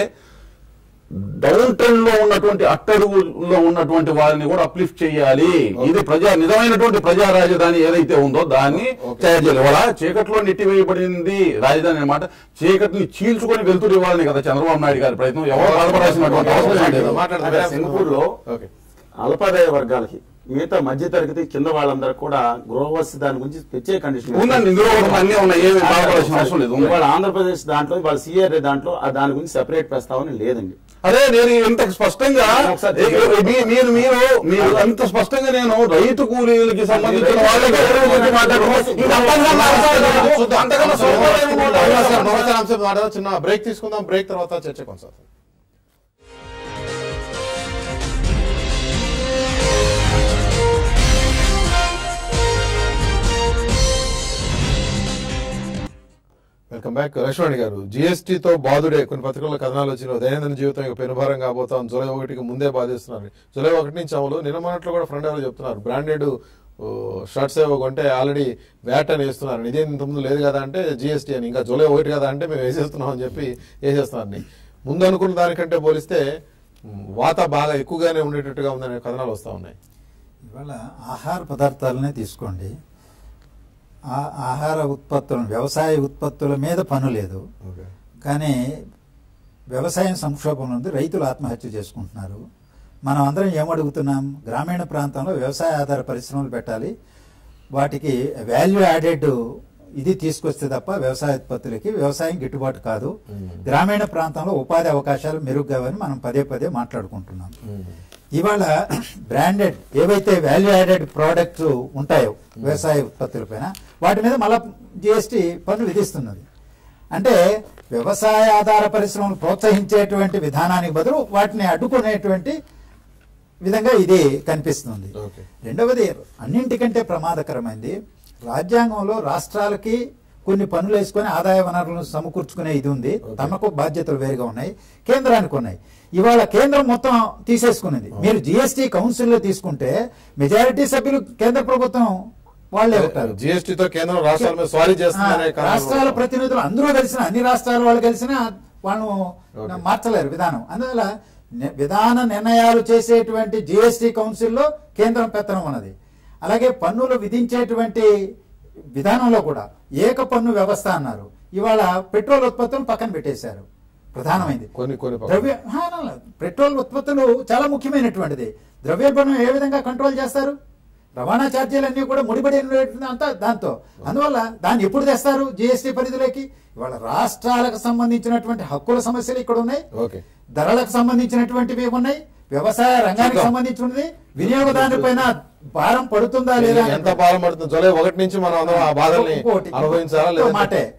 Speaker 5: డౌన్ ట్రెండ్ లో ఉన్నటువంటి అట్టడుగులో ఉన్నటువంటి వారిని కూడా అప్లిఫ్ట్ చేయాలి ఇది ప్రజా నిజమైనటువంటి ప్రజా రాజధాని ఏదైతే ఉందో దాన్ని తయారు చేయాలి వాళ్ళ చీకట్లో నెట్టివేయబడింది రాజధాని అన్నమాట చీకటిని చీల్చుకొని వెళ్తూ ఇవ్వాలని కదా చంద్రబాబు నాయుడు గారి ప్రయత్నం ఎవరు బాధపడాల్సినటువంటి అవసరం ఏం లేదు.
Speaker 2: మాట్లాడదాం.
Speaker 4: అదే సింగపూర్ లో
Speaker 2: ఓకే.
Speaker 4: అల్పాదాయ వర్గాలకి మిగతా మధ్య తరగతి కింద వాళ్ళందరూ కూడా గృహవసతి దాని గురించి ప్రత్యేక కండిషన్
Speaker 5: ఉందండి ఇందులో కూడా అన్ని ఉన్నాయి ఏమి బాధపడాల్సిన అవసరం లేదు ఉన్నాయి.
Speaker 4: ఇవాళ ఆంధ్రప్రదేశ్ దాంట్లో వాళ్ళ సిఆర్ఏ దాంట్లో ఆ దాని గురించి సెపరేట్ ప్రస్తావన లేదండి
Speaker 5: అదే నేను ఇంత స్పష్టంగా
Speaker 4: ఒకసారి
Speaker 5: ఏ- ఏ- మీ- మీరు మీరు మీరు అంత స్పష్టంగా నేను రైతు కూలీలకి సంబంధించిన వాళ్ళకి ఎవరి గురించి మాట్లాడుతున్నాను? ఇంకా అంతకన్నా మాట్లాడలేదు.
Speaker 2: చూద్దాం.
Speaker 5: అంతకన్నా స్వల్పమైన మాట
Speaker 2: మరోసారి- మరోసారి అంశం మాట్లాడదాం. చిన్న బ్రేక్ తీసుకుందాం బ్రేక్ తర్వాత చర్చ కొనసాగుతుంది వెల్కమ్ బ్యాక్ లక్ష్మణ్ గారు జిఎస్టీతో బాధుడే కొన్ని పత్రికల్లో కథనాలు వచ్చిన దైనందిన జీవితం ఇక పెనుభారం కాబోతాం జూలై ఒకటికి ముందే బాధిస్తున్నారు జూలై ఒకటి నుంచి అమలు నిన్న మొన్నట్లో కూడా ఫ్రంట్ ఎవరు చెప్తున్నారు బ్రాండెడ్ షర్ట్స్ ఏవో కొంటే ఆల్రెడీ వ్యాట్ అని వేస్తున్నారు ఇదే ఇంతకుముందు లేదు కదా అంటే జిఎస్టీ అని ఇంకా జూలై ఒకటి కదా అంటే మేము వేసేస్తున్నాం అని చెప్పి వేసేస్తున్నారు ముందు అనుకున్న దానికంటే పోలిస్తే ఉమ్, వాత బాగా ఎక్కువగానే ఉండేటట్టుగా ఉందనే కథనాలు వస్తా ఉన్నాయి
Speaker 1: ఇవాళ ఆహార పదార్థాలనే తీసుకోండి ఆ ఆహార ఉత్పత్తులను వ్యవసాయ ఉత్పత్తుల మీద పన్ను లేదు కానీ వ్యవసాయం సంక్షోభం ఉంది రైతులు ఆత్మహత్య చేసుకుంటున్నారు మనం అందరం ఏమడుగుతున్నాం గ్రామీణ ప్రాంతంలో వ్యవసాయ ఆధార పరిశ్రమలు పెట్టాలి వాటికి వాల్యూ యాడెడ్ ఇది తీసుకొస్తే తప్ప వ్యవసాయ ఉత్పత్తులకి వ్యవసాయం గిట్టుబాటు కాదు గ్రామీణ ప్రాంతంలో ఉపాధి అవకాశాలు మెరుగ్గావని మనం పదే పదే మాట్లాడుకుంటున్నాం ఇవాళ బ్రాండెడ్ ఏవైతే వాల్యూ యాడెడ్ ప్రోడక్ట్స్ ఉంటాయో వ్యవసాయ ఉత్పత్తుల పైన వాటి మీద మళ్ళా జిఎస్టి పన్ను విధిస్తున్నది అంటే వ్యవసాయ ఆధార పరిశ్రమలు ప్రోత్సహించేటువంటి విధానానికి బదులు వాటిని అడ్డుకునేటువంటి విధంగా ఇది కనిపిస్తుంది
Speaker 2: ఓకే.
Speaker 1: రెండవది అన్నింటికంటే ప్రమాదకరమైంది రాజ్యాంగంలో రాష్ట్రాలకి కొన్ని పనులు వేసుకొని ఆదాయ వనరులను సమకూర్చుకునే ఇది ఉంది తమకు బాధ్యతలు వేరుగా ఉన్నాయి కేంద్రానికి ఉన్నాయి ఇవాళ కేంద్రం మొత్తం తీసేసుకున్నది మీరు జిఎస్టీ కౌన్సిల్లో తీసుకుంటే మెజారిటీ సభ్యులు కేంద్ర ప్రభుత్వం వాళ్ళే ఉంటారు
Speaker 2: జిఎస్టీతో కేంద్రం రాష్ట్రాల మీద స్వారీ చేస్తుందనే
Speaker 1: ఆ, రాష్ట్రాల ప్రతినిధులు అందరూ కలిసిన అన్ని రాష్ట్రాల వాళ్ళు కలిసిన వాళ్ళు మార్చలేరు విధానం అందువల్ల ని- విధాన నిర్ణయాలు చేసేటువంటి జిఎస్టి కౌన్సిల్లో కేంద్రం పెత్తనం ఉన్నది అలాగే పన్నులు విధించేటువంటి విధానంలో కూడా ఏక పన్ను వ్యవస్థ అన్నారు ఇవాళ పెట్రోల్ ఉత్పత్తులను పక్కన పెట్టేశారు ప్రధానమైంది
Speaker 2: కొన్ని కొన్ని పక్కన.
Speaker 1: ద్రవ్య హా, no, no. పెట్రోల్ ఉత్పత్తులు చాలా ముఖ్యమైనటువంటిది ద్రవ్యోల్బణం ఏ విధంగా కంట్రోల్ చేస్తారు రవాణా ఛార్జీలన్నీ కూడా ముడిపడి ఉండేటువంటి అంతా దాంతో అందువల్ల దాన్ని ఎప్పుడు తెస్తారు జిఎస్టీ పరిధిలోకి ఇవాళ రాష్ట్రాలకు సంబంధించినటువంటి హక్కుల సమస్యలు ఇక్కడ ఉన్నాయి
Speaker 2: ఓకే
Speaker 1: ధరలకు సంబంధించినటువంటివి ఉన్నాయి వ్యవసాయ రంగానికి
Speaker 2: చూద్దాం.
Speaker 1: సంబంధించినది వినియోగదారుని పైన భారం పడుతుందా లేదా
Speaker 2: ఎంత భారం పడుతుంది జూలై ఒకటి నుంచి మనం అందరం ఆ బాధల్ని
Speaker 1: ఇంకోటి,
Speaker 2: అనుభవించాలా
Speaker 1: ఇంకో
Speaker 2: లేదా
Speaker 1: మాటే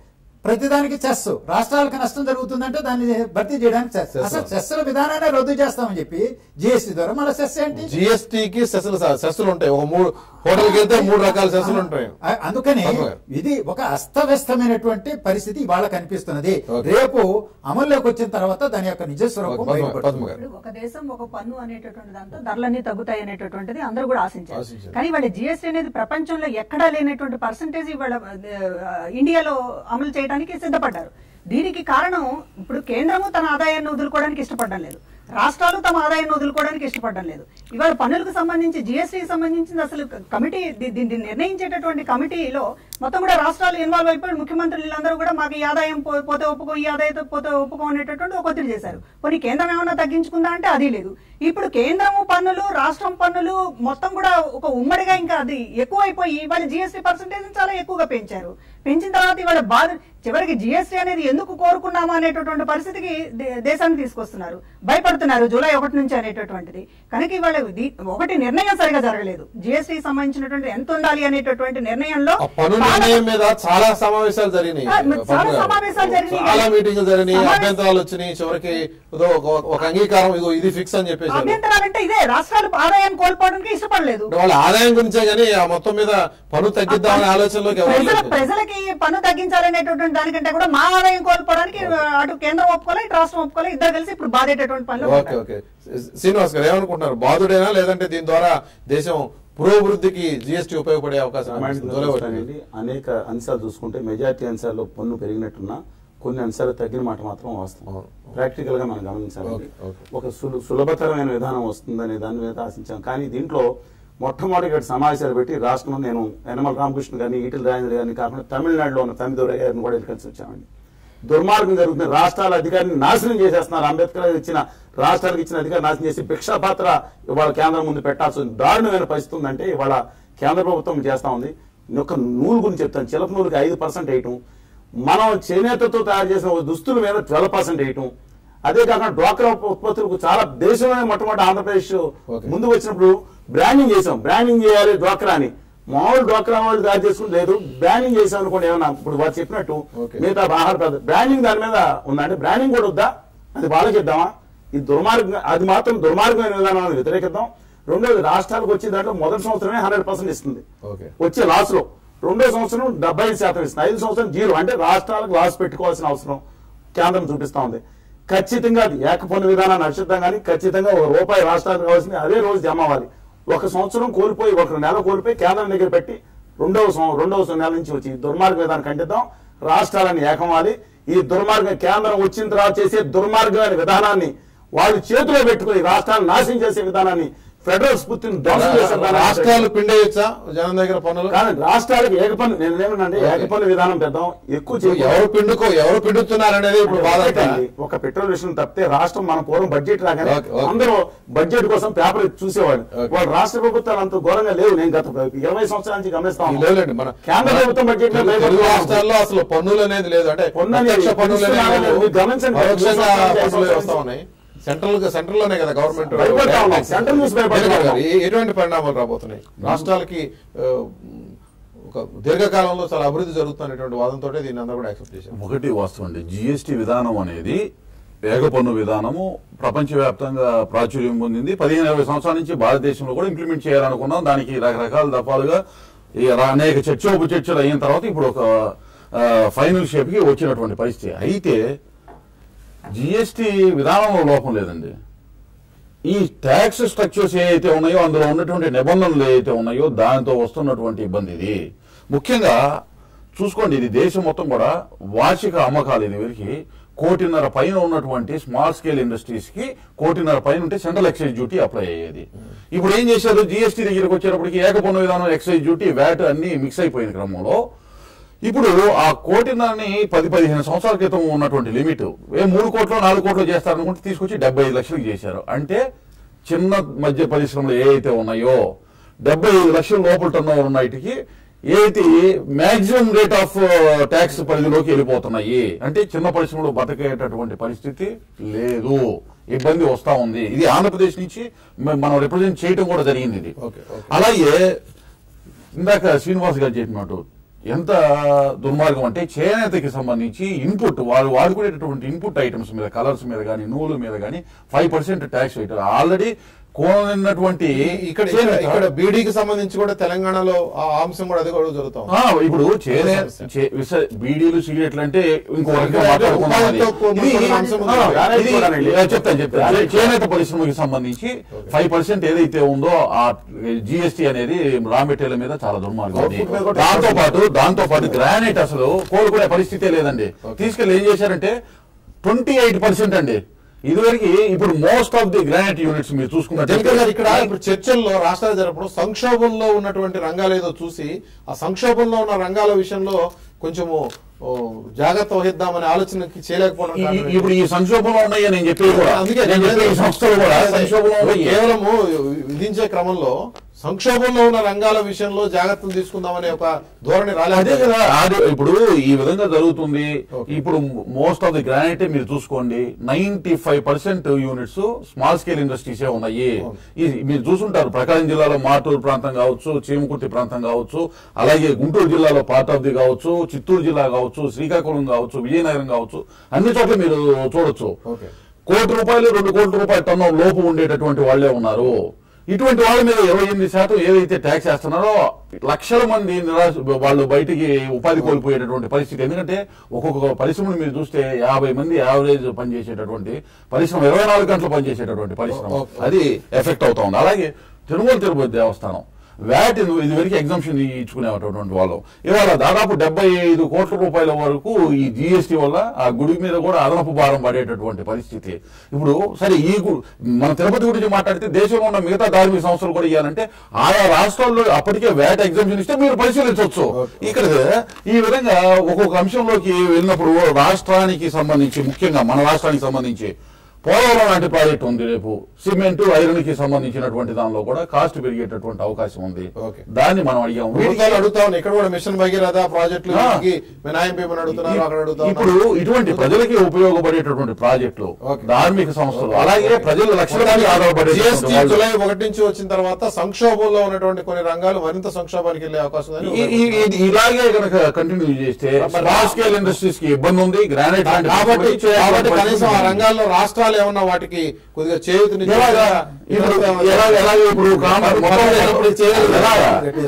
Speaker 1: ప్రతిదానికి చెస్ రాష్ట్రాలకు నష్టం జరుగుతుందంటే దాన్ని భర్తీ చేయడానికి చెస్
Speaker 2: Cess.
Speaker 1: అసలు చెస్ల విధానాన్ని రద్దు చేస్తామని చెప్పి జిఎస్టీ ద్వారా మళ్ళీ చెస్ ఏంటి
Speaker 2: జిఎస్టీకి సెస్సులు సెస్సులు ఉంటాయి ఒక మూడు హోటల్కి వెళ్తే మూడు రకాల సెస్సులు ఉంటాయి
Speaker 1: ఆ- అందుకని
Speaker 2: పద్మ గారు.
Speaker 1: ఇది ఒక అస్తవ్యస్తమైనటువంటి పరిస్థితి ఇవాళ కనిపిస్తున్నది
Speaker 2: ఓకే.
Speaker 1: రేపు అమల్లోకి వచ్చిన తర్వాత దాని యొక్క నిజ స్వరూపం
Speaker 2: పద్మ గారు,
Speaker 1: బయటపడుతుంది.
Speaker 2: పద్మ గారు.
Speaker 3: ఇప్పుడు ఒక దేశం ఒక పన్ను అనేటటువంటి దాంతో ధరలన్నీ తగ్గుతాయి అనేటటువంటిది అందరూ కూడా ఆశించారు
Speaker 2: ఆశించారు.
Speaker 3: కానీ వాళ్ళ జిఎస్టీ అనేది ప్రపంచంలో ఎక్కడా లేనటువంటి పర్సంటేజ్ ఇవాళ ఆ, ఇండియాలో అమలు చేయడానికి సిద్ధపడ్డారు దీనికి కారణం ఇప్పుడు కేంద్రము తన ఆదాయాన్ని వదులుకోవడానికి ఇష్టపడడం లేదు రాష్ట్రాలు తమ ఆదాయాన్ని వదులుకోవడానికి ఇష్టపడడం లేదు ఇవాళ పన్నులకు సంబంధించి జిఎస్టీకి సంబంధించింది అసలు కమిటీ దీ- దీన్ని నిర్ణయించేటటువంటి కమిటీలో మొత్తం కూడా రాష్ట్రాలు ఇన్వాల్వ్ అయిపోయి ముఖ్యమంత్రులు వీళ్ళందరూ కూడా మాకు ఈ ఆదాయం పో- పోతే ఒప్పుకో ఈ ఆదాయం పోతే ఒప్పుకో అనేటటువంటి ఒక ఒత్తిడి చేశారు పోనీ కేంద్రం ఏమైనా తగ్గించుకుందా అంటే అది లేదు ఇప్పుడు కేంద్రము పన్నులు రాష్ట్రం పన్నులు మొత్తం కూడా ఒక ఉమ్మడిగా ఇంకా అది ఎక్కువైపోయి వాళ్ళ జిఎస్టీ పర్సంటేజ్ చాలా ఎక్కువగా పెంచారు పెంచిన తర్వాత ఇవాళ బాధ చివరికి జిఎస్టీ అనేది ఎందుకు కోరుకున్నామా అనేటటువంటి పరిస్థితికి దే- దేశాన్ని తీసుకొస్తున్నారు భయపడుతున్నారు జూలై ఒకటి నుంచి అనేటటువంటిది కనుక ఇవాళ ఇది- ఒకటి నిర్ణయం సరిగా జరగలేదు జిఎస్టీ సంబంధించినటువంటి ఎంత ఉండాలి అనేటటువంటి నిర్ణయంలో
Speaker 2: ఆ పన్ను నిర్ణయం మీద చాలా సమావేశాలు జరిగినాయి
Speaker 3: ఆ, మరి చాలా
Speaker 2: పద్మ గారు.
Speaker 3: సమావేశాలు జరిగినాయి.
Speaker 2: చాలా మీటింగ్లు జరిగినాయి
Speaker 3: సమావేశ-
Speaker 2: అభ్యంతరాలు వచ్చినాయి చివరికి ఏదో ఒక- ఒక అంగీకారం ఇగో ఇది ఫిక్స్ అని చెప్పేసి
Speaker 3: అభ్యంతరాలంటే ఇదే రాష్ట్రాలు ఆదాయాన్ని కోల్పోవడానికి ఇష్టపడలేదు
Speaker 2: వాళ్ళ ఆదాయం గురించే గానీ ఆ మొత్తం మీద పన్ను తగ్గిద్దామనే ఆలోచనలోకి ఎవరు
Speaker 3: ప్రజల
Speaker 2: లేరు.
Speaker 3: ప్రజలకి పన్ను తగ్గించాలనేటటువంటి దానికంటే కూడా మా ఆదాయం కోల్పోవడానికి అటు కేంద్రం ఒప్పుకోలే ఇటు రాష్ట్రం ఒప్పుకోలే ఇద్దరు కలిసి ఇప్పుడు బాధేటటువంటి పనులు
Speaker 2: ఓకే ఓకే శ్రీనివాస్ గారు ఏమనుకుంటున్నారు బాధుడేనా లేదంటే దీని ద్వారా దేశం పురోభివృద్ధికి జిఎస్టీ ఉపయోగపడే అవకాశం
Speaker 4: సామాన్య
Speaker 2: కనిపిస్తుందా? జూలై ఒకటి.
Speaker 4: చూస్తానండి అనేక అంశాలు చూసుకుంటే మెజారిటీ అంశాల్లో పన్ను పెరిగినట్టున్నా కొన్ని అంశాలు తగ్గిన మాట మాత్రం వాస్తవం
Speaker 2: అవును.
Speaker 4: ప్రాక్టికల్ గా మనం గమనించాలండి
Speaker 2: ఓకే, ఓకే.
Speaker 4: ఒక సులు- సులభతరమైన విధానం వస్తుందనే దాని మీద ఆశించాం కానీ దీంట్లో మొట్టమొదటి సమావేశాలు పెట్టి రాష్ట్రంలో నేను యనమల రామకృష్ణ గారిని ఈటల రాజేంద్ర గారిని కాకుండా తమిళనాడులో ఉన్న తమిదొర గారిని కూడా కలిసి వచ్చామండి దుర్మార్గం జరుగుతుంది రాష్ట్రాల అధికారిని నాశనం చేసేస్తున్నారు అంబేద్కర్ గారు ఇచ్చిన రాష్ట్రాలకు ఇచ్చిన అధికారం నాశనం చేసి భిక్షాపాత్ర ఇవాళ కేంద్రం ముందు పెట్టాల్సి ఉంది. దారుణమైన పరిస్థితి ఉందంటే ఇవాళ కేంద్ర ప్రభుత్వం చేస్తా ఉంది ఒక నూలు గురించి చెప్తాను చిలక నూలుకి ఐదు పర్సెంట్ వేయటం మనం చేనేతతో తయారు చేసిన ఒక దుస్తుల మీద ట్వెల్వ్ పర్సెంట్ వేయటం అదే కాకుండా డ్వాక్రా ఉత్పత్తులకు చాలా దేశంలోనే మొట్టమొదటి ఆంధ్రప్రదేశ్
Speaker 2: ఓకే.
Speaker 4: ముందు వచ్చినప్పుడు బ్రాండింగ్ చేసాం బ్రాండింగ్ చేయాలి డ్వాక్రా అని మామూలు డ్వాక్రా వాళ్ళు తయారు చేసుకుని లేదు బ్రాండింగ్ చేసాం అనుకోండి ఏమన్నా ఇప్పుడు వాళ్ళు చెప్పినట్టు
Speaker 2: ఓకే.
Speaker 4: మిగతా ఆహార పదార్థాలు బ్రాండింగ్ దాని మీద ఉందంటే బ్రాండింగ్ కూడా వద్దా అది వాళ్ళకి ఇద్దామా ఇది దుర్మార్గం అది మాత్రం దుర్మార్గమైన విధానాన్ని వ్యతిరేకిద్దాం రెండోది రాష్ట్రాలకు వచ్చే దాంట్లో మొదటి సంవత్సరమే హండ్రెడ్ పర్సెంట్ ఇస్తుంది
Speaker 2: ఓకే.
Speaker 4: వచ్చే లాస్ లో రెండో సంవత్సరం డెబ్బై ఐదు శాతం ఇస్తుంది ఐదు సంవత్సరం జీరో అంటే రాష్ట్రాలకు లాస్ పెట్టుకోవాల్సిన అవసరం కేంద్రం చూపిస్తా ఉంది ఖచ్చితంగా అది ఏకపన్ను విధానాన్ని నడుచుద్దాం కానీ ఖచ్చితంగా ఒక రూపాయి రాష్ట్రానికి కావాల్సింది అదే రోజు జమ అవ్వాలి ఒక సంవత్సరం కోల్పోయి ఒక నెల కోల్పోయి కేంద్రం దగ్గర పెట్టి రెండవ సం- రెండవ నెల నుంచి వచ్చి ఈ దుర్మార్గ విధానం ఖండిద్దాం రాష్ట్రాలను ఏకమాలి ఈ దుర్మార్గం కేంద్రం వచ్చిన తర్వాత చేసే దుర్మార్గమైన విధానాన్ని వాళ్ళు చేతిలో పెట్టుకుని రాష్ట్రాలను నాశనం చేసే విధానాన్ని ఫెడరల్ స్ఫూర్తిని ధ్వంసం చేసే విధానాన్ని
Speaker 2: రాష్ట్రాలు పిండేయచ్చా జనం దగ్గర పన్నులు
Speaker 4: కానీ రాష్ట్రాలకు ఏకపన్ను నేను ఏమన్నాండి
Speaker 2: ఓకే.
Speaker 4: ఏకపన్ను విధానం పెద్దాం ఎక్కువ
Speaker 2: ఇప్పుడు
Speaker 4: చేయకూడదు.
Speaker 2: ఎవరు పిండుకో ఎవరు పిండుతున్నారు అనేది ఇప్పుడు
Speaker 4: అంటే
Speaker 2: బాధ
Speaker 4: ఒకటండి, ఒక పెట్రోల్ విషయం తప్పితే రాష్ట్రం మన పూర్వం బడ్జెట్ రాగానే
Speaker 2: ఓకే, ఓకే.
Speaker 4: అందరూ బడ్జెట్ కోసం పేపర్ చూసేవాడు
Speaker 2: ఓకే.
Speaker 4: వాళ్ళు రాష్ట్ర ప్రభుత్వాలు అంత ఘోరంగా లేవు నేను గత ఇరవై సంవత్సరాల నుంచి గమనిస్తా ఉన్నాను.
Speaker 2: లేదండి మన
Speaker 4: కేంద్ర
Speaker 2: మన
Speaker 4: ప్రభుత్వం బడ్జెట్ లో
Speaker 2: తెలుగు
Speaker 4: భయపడుతున్నాం.
Speaker 2: రాష్ట్రాల్లో అసలు పన్నులు అనేది లేదు అంటే
Speaker 4: పన్ను అనేది
Speaker 2: ప్రత్యక్ష పన్నులు అనేవి
Speaker 4: ఇస్తున్నారు
Speaker 2: లేవు.
Speaker 4: మీరు గమనించండి.
Speaker 2: పరోక్షంగా
Speaker 4: సంవత్సరాలు
Speaker 2: పన్నులు
Speaker 4: చేసిన
Speaker 2: వస్తా ఉన్నాయి సెంట్రల్ సెంట్రల్ లోనే కదా గవర్నమెంట్
Speaker 4: భయపడతా ఉన్నాం. సెంట్రల్ నుంచి భయపడతా
Speaker 2: జగన్ గారు,
Speaker 4: ఉన్నాం.
Speaker 2: ఏ- ఎటువంటి పరిణామాలు రాబోతున్నాయి రాష్ట్రాలకి ఆ, ఒక దీర్ఘకాలంలో చాలా అభివృద్ధి జరుగుతున్నటువంటి వాదంతో దీన్ని అందరూ కూడా యాక్సెప్ట్ చేశారు
Speaker 5: ఒకటి వాస్తవం అండి జిఎస్టి విధానం అనేది వేగ పన్ను విధానము ప్రపంచవ్యాప్తంగా ప్రాచుర్యం పొందింది పదిహేను ఇరవై సంవత్సరాల నుంచి భారతదేశంలో కూడా ఇంప్లిమెంట్ చేయాలనుకున్నాం దానికి రకరకాల దఫాలుగా ఈ ర- అనేక చర్చోపు చర్చలు అయిన తర్వాత ఇప్పుడు ఒక ఫైనల్ షేప్ కి వచ్చినటువంటి పరిస్థితి అయితే జిఎస్టి విధానంలో లోపం లేదండి ఈ ట్యాక్స్ స్ట్రక్చర్స్ ఏవైతే ఉన్నాయో అందులో ఉన్నటువంటి నిబంధనలు ఏవైతే ఉన్నాయో దానితో వస్తున్నటువంటి ఇబ్బంది ఇది ముఖ్యంగా చూసుకోండి ఇది దేశం మొత్తం కూడా వార్షిక అమ్మకాలు ఇది వీరికి కోటిన్నర పైన ఉన్నటువంటి స్మాల్ స్కేల్ ఇండస్ట్రీస్ కి కోటిన్నర పైన ఉంటే సెంట్రల్ ఎక్సైజ్ డ్యూటీ అప్లై అయ్యేది ఇప్పుడు ఏం చేశారు జిఎస్టీ దగ్గరికి వచ్చేటప్పటికి ఏకపన్ను విధానం ఎక్సైజ్ డ్యూటీ వ్యాట్ అన్ని మిక్స్ అయిపోయిన క్రమంలో ఇప్పుడు ఆ కోటిన్నరని పది పదిహేను సంవత్సరాల క్రితం ఉన్నటువంటి లిమిట్ ఏ మూడు కోట్లు నాలుగు కోట్లు చేస్తారనుకుంటే తీసుకొచ్చి డెబ్బై ఐదు లక్షలకు చేశారు అంటే చిన్న మధ్య పరిశ్రమలు ఏవైతే ఉన్నాయో డెబ్బై ఐదు లక్షల లోపల టర్న్ ఓవర్ ఉన్నాయిటికి ఏది మాక్సిమం రేట్ ఆఫ్ ట్యాక్స్ పరిధిలోకి వెళ్ళిపోతున్నాయి అంటే చిన్న పరిశ్రమలు బతకేటటువంటి పరిస్థితి లేదు ఇబ్బంది వస్తా ఉంది ఇది ఆంధ్రప్రదేశ్ నుంచి మ- మనం రిప్రజెంట్ చేయడం కూడా జరిగింది ఇది
Speaker 2: ఓకే, ఓకే.
Speaker 5: అలాగే ఇందాక శ్రీనివాస్ గారు చెప్పినట్టు ఎంత దుర్మార్గం అంటే చేనేతకి సంబంధించి ఇన్పుట్ వాళ్ళు వాడుకునేటటువంటి ఇన్పుట్ ఐటమ్స్ మీద కలర్స్ మీద కానీ నూలు మీద కానీ ఫైవ్ పర్సెంట్ ట్యాక్స్ వేయటం ఆల్రెడీ కోనటువంటి
Speaker 2: ఇక్కడ ఇక్కడ ఇక్కడ బీడీకి సంబంధించి కూడా తెలంగాణలో ఆ అంశం కూడా అది కూడా జరుగుతాం
Speaker 5: ఆ, ఇప్పుడు చేనే చే- విస- బీడీలు సిగరెట్లు అంటే ఇంకో రకంగా
Speaker 2: ఇక్కడ
Speaker 5: మాట్లాడుకుందాం అది.
Speaker 2: ఉపాధితో కూడిన
Speaker 5: ఇది-
Speaker 2: అంశం
Speaker 5: ఆ,
Speaker 2: ఉంది.
Speaker 5: ఇది- ఆ, చెప్తాను చెప్తాను చేనేత పరిశ్రమకి సంబంధించి ఫైవ్ పర్సెంట్ ఏదైతే ఉందో ఆ జిఎస్టీ అనేది రా మెటీరియల్ మీద చాలా దుర్మార్గం అది.
Speaker 4: Output మీద కూడా
Speaker 5: దాంతో పాటు దాంతో పాటు గ్రానైట్ అసలు కోలుకునే పరిస్థితే లేదండి తీసుకెళ్ళి ఏం చేశారంటే ట్వంటీ ఎయిట్ పర్సెంట్ అండి ఇదివరకు ఇప్పుడు most of the granite units మీరు
Speaker 2: జనకర్ గారు ఇక్కడ
Speaker 5: చూసుకున్నట్టు
Speaker 2: ఇప్పుడు చర్చల్లో రాష్ట్రాలు జరపడం సంక్షోభంలో ఉన్నటువంటి రంగాలు ఏదో చూసి ఆ సంక్షోభంలో ఉన్న రంగాల విషయంలో కొంచెము ఓ, జాగ్రత్త వహిద్దామనే ఆలోచనకి చేయలేకపోవడం
Speaker 5: ఈ-
Speaker 2: కారణం
Speaker 5: ఈ-
Speaker 2: ఏంటి?
Speaker 5: ఇప్పుడు ఈ సంక్షోభంలో ఉన్నాయి నేను చెప్పేది కూడా
Speaker 2: అందుకే
Speaker 5: నేను చెప్పే ఈ సంస్థలు కూడా సంక్షోభంలో ఉన్నాయి
Speaker 2: కేవలము విధించే క్రమంలో సంక్షోభంలో ఉన్న రంగాల విషయంలో జాగ్రత్తలు తీసుకుందామనే ఒక ధోరణి
Speaker 5: అదే
Speaker 2: రాలేదు
Speaker 5: కదా ఆది ఇప్పుడు ఈ విధంగా జరుగుతుంది ఇప్పుడు మోస్ట్ ఆఫ్ ది గ్రానైట్ మీరు చూసుకోండి ninety five percent units small scale ఇండస్ట్రీసే ఉన్నాయి ఈ- మీరు చూసుంటారు ప్రకాశం జిల్లాలో మాటూరు ప్రాంతం కావచ్చు చీమకుర్తి ప్రాంతం కావచ్చు అలాగే గుంటూరు జిల్లాలో పార్ట్ ఆఫ్ ది కావచ్చు చిత్తూరు జిల్లా కావచ్చు శ్రీకాకుళం కావచ్చు విజయనగరం కావచ్చు అన్ని చోట్ల మీరు చూడొచ్చు
Speaker 2: ఓకే.
Speaker 5: కోటి రూపాయలు రెండు కోట్ల రూపాయల టన్ను లోపు ఉండేటటువంటి వాళ్ళే ఉన్నారు ఇటువంటి వాళ్ళ మీద ఇరవై ఎనిమిది శాతం ఏదైతే ట్యాక్స్ వేస్తున్నారో లక్షల మంది నిరాశ వాళ్ళు బయటికి ఉపాధి కోల్పోయేటటువంటి పరిస్థితి ఎందుకంటే ఒక్కొక్క పరిశ్రమను మీరు చూస్తే యాభై మంది యావరేజ్ పనిచేసేటటువంటి పరిశ్రమ ఇరవై నాలుగు గంటలు పనిచేసేటటువంటి పరిశ్రమ
Speaker 2: ఓకే.
Speaker 5: అది ఎఫెక్ట్ అవుతా ఉంది అలాగే తిరుమల తిరుపతి దేవస్థానం వ్యాట్ ఇది వరకు ఎగ్జామ్షన్ ఇచ్చుకునేటటువంటి వాళ్ళం ఇవాళ దాదాపు డెబ్బై ఐదు కోట్ల రూపాయల వరకు ఈ జిఎస్టీ వల్ల ఆ గుడి మీద కూడా అదనపు భారం పడేటటువంటి పరిస్థితి ఇప్పుడు సరే ఈ గు- మన తిరుపతి గురించి మాట్లాడితే దేశంలో ఉన్న మిగతా ధార్మిక సంస్థలు కూడా ఇవ్వాలంటే ఆయా రాష్ట్రాల్లో అప్పటికే వ్యాట్ ఎగ్జామ్షన్ ఇస్తే మీరు పరిశీలించవచ్చు ఇక్కడ ఈ విధంగా ఒక్కొక్క అంశంలోకి వెళ్ళినప్పుడు రాష్ట్రానికి సంబంధించి ముఖ్యంగా మన రాష్ట్రానికి సంబంధించి పోలవరం లాంటి ప్రాజెక్ట్ ఉంది రేపు సిమెంట్ ఐరన్ కి సంబంధించినటువంటి దానిలో కూడా కాస్ట్ పెరిగేటటువంటి అవకాశం ఉంది
Speaker 2: ఓకే.
Speaker 5: దాన్ని మనం అడిగాము
Speaker 2: ప్రభుత్వాలు అడుగుతా ఉన్నాయి ఇక్కడ కూడా మిషన్ భగీరథ ప్రాజెక్టులు
Speaker 5: ఆ.
Speaker 2: వినాయం పేమని అడుగుతున్నారు అక్కడ అడుగుతా
Speaker 5: ఇప్పుడు
Speaker 2: ఉన్నారు.
Speaker 5: ఇటువంటి ప్రజలకి ఉపయోగపడేటటువంటి ప్రాజెక్టులు
Speaker 2: ఓకే.
Speaker 5: ధార్మిక సంస్థలు అలాగే ప్రజలు లక్షల మంది ఆధారపడే
Speaker 2: జిఎస్టీ జూలై ఒకటి నుంచి వచ్చిన తర్వాత సంక్షోభంలో ఉన్నటువంటి కొన్ని రంగాలు మరింత సంక్షోభానికి వెళ్ళే అవకాశం ఉందని
Speaker 5: ఈ- ఈ- ఇది ఇలాగే కనుక కంటిన్యూ చేస్తే స్మాల్ స్కేల్ ఇండస్ట్రీస్ కి ఇబ్బంది ఉంది గ్రానైట్ లాంటి
Speaker 2: కాబట్టి
Speaker 5: పెట్టుబడి చేయాల్సిన
Speaker 2: కాబట్టి కనీసం ఆ
Speaker 5: పరిస్థితి ఉంది.
Speaker 2: రంగాల్లో రాష్ట్రాలు ఏమన్నా వాటికి కొద్దిగా చేయూతని
Speaker 5: ఎలాగా ఇప్పుడు ఎలాగ ఎలాగ ఇప్పుడు కామన్ మొత్తం
Speaker 2: ఇప్పుడు చేయాలి.
Speaker 5: ఎలాగా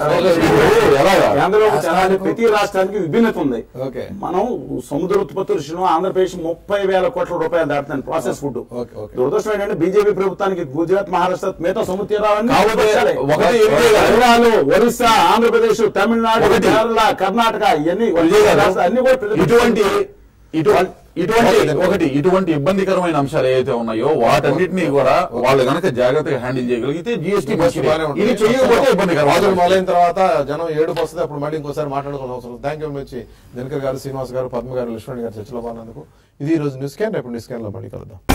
Speaker 5: ఇప్పుడు ఎలాగా
Speaker 4: కేంద్రంలో చాలా ప్రతి రాష్ట్రానికి విభిన్నత ఉంది
Speaker 2: ఓకే.
Speaker 4: మనం సముద్ర ఉత్పత్తుల విషయంలో ఆంధ్రప్రదేశ్ ముప్పై వేల కోట్ల రూపాయలు దాటుతుంది ప్రాసెస్ ఫుడ్
Speaker 2: ఓకే, ఓకే.
Speaker 4: దురదృష్టం ఏంటంటే బీజేపీ ప్రభుత్వానికి గుజరాత్ మహారాష్ట్ర మిగతా సముద్ర తీరాలన్నీ
Speaker 5: కాకపోతే
Speaker 4: పక్షాలే.
Speaker 5: ఒకటి ఏమిటి కాదు.
Speaker 4: తెలంగాణ ఒరిస్సా ఆంధ్రప్రదేశ్ తమిళనాడు
Speaker 5: ఒకటి.
Speaker 4: కేరళ కర్ణాటక ఇవన్నీ
Speaker 5: విజయ్ గారు,
Speaker 4: రాష్ట్రాలు అన్ని కూడా ప్రజలు-
Speaker 5: ఇటువంటి ఇటువంటి ఇటువంటి
Speaker 2: ఓకే.
Speaker 5: ఒకటి ఇటువంటి ఇబ్బందికరమైన అంశాలు ఏవైతే ఉన్నాయో వాటన్నిటిని కూడా వాళ్ళు గనక జాగ్రత్తగా హ్యాండిల్ చేయగలిగితే జిఎస్టీ మంచిది
Speaker 2: బాగానే ఉంటుంది.
Speaker 5: ఇది చేయకపోతే ఇబ్బందికరం
Speaker 2: వాదులు మొదలైన తర్వాత జనం ఏడుపు వస్తుంది అప్పుడు మళ్ళీ ఇంకోసారి మాట్లాడుకోవాల్సిన అవసరం థ్యాంక్ యూ వచ్చి దినకర్ గారు శ్రీనివాస్ గారు పద్మ గారు లక్ష్మణ్ గారు చర్చలో పాల్గొన్నందుకు ఇది ఈ రోజు న్యూస్ క్యాన్ రేపు న్యూస్ క్యాన్ లో మళ్ళీ కలుద్దాం